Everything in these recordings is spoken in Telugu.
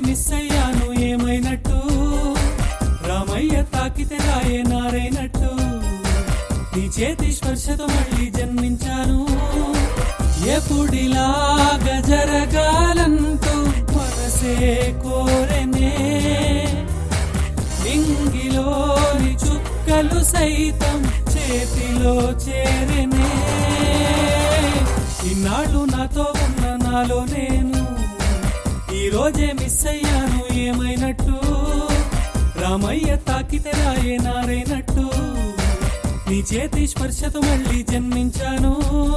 మిస్ అయ్యాను ఏమైనట్టు రామయ్య తాకితే రాయే నారైనట్టు నీ చేతి స్పర్శతో మళ్ళీ జన్మించాను ఎప్పుడిలాగా జరగాలంటూ మనసే కోరెనే ఇంగిలోని చుక్కలు సైతం చేతిలో చేరనే ఇన్నాళ్ళు నాతో ఉన్న నాలో నేను ఈ రోజే మిస్ అయ్యాను ఏమైనట్టు రామయ్య తాకితే రాయే నారైనట్టు నీ చేతి స్పర్శతో మళ్ళీ జన్మించాను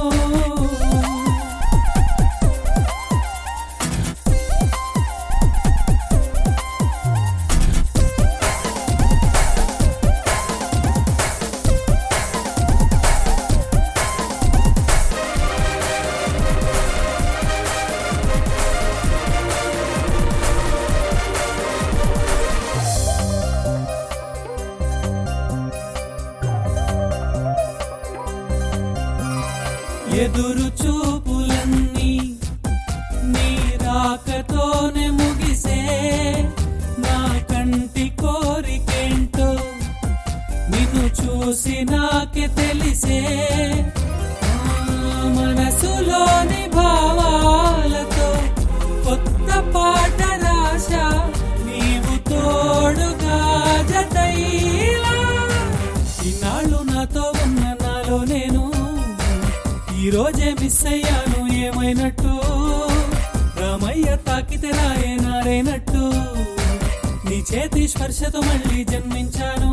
ఎదురు చూపులన్నీ నీ రాకతోనే ముగిసే నా కంటి కోరికేంటో నిన్ను చూసి నాకే తెలిసే ఆ మనసులోని భావాలతో కొత్త పాట రాశా నీవు తోడుగా జతైలా ఇన్నాళ్ళు నాతో ఉన్న నాలో నేను ఈ రోజే మిస్ అయ్యాను ఏమైనట్టు రామయ్య తాకితే రాయే నారైనట్టు నీ చేతి స్పర్శతో మళ్ళీ జన్మించాను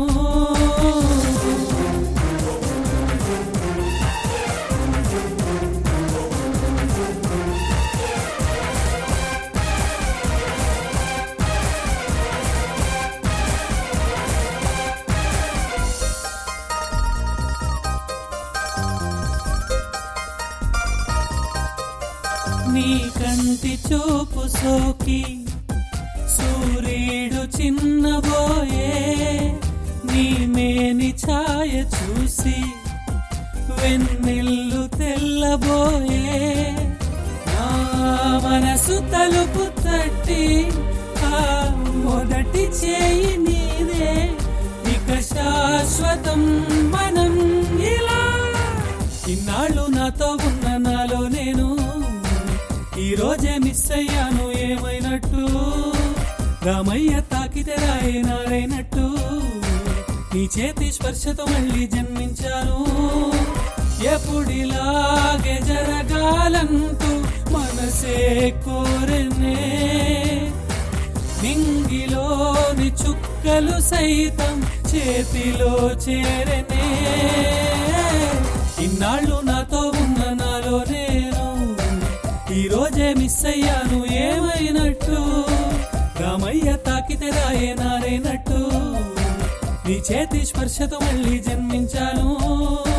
నీ కంటి చూపు సోకి సూర్యుడు చిన్నబోయే నీ మేని ఛాయ చూసి వెన్నెల్లు తెల్లబోయే నా మనసు తలుపు తట్టి ఆ మొదటి చేయి నీదే ఇక శాశ్వతం మనం ఇలా ఇన్నాళ్ళు నాతో ఉన్న నాలో నేను ఈ రోజే మిస్ అయ్యాను ఏమైనట్టు రామయ్య తాకితే రాయే నారైనట్టు నీ చేతి స్పర్శతో మళ్ళీ జన్మించాను ఎప్పుడిలాగే జరగాలంటూ మనసే కోరనే నింగిలోని చుక్కలు సైతం చేతిలో చేరనే ఇన్నాళ్ళు నాతో ఉన్న నాలో నేను ఈ రోజే మిస్ అయ్యాను ఏమైనట్టు రామయ్య తాకితే రాయే నారైనట్టు నీ చేతి స్పర్శతో మళ్ళీ జన్మించాను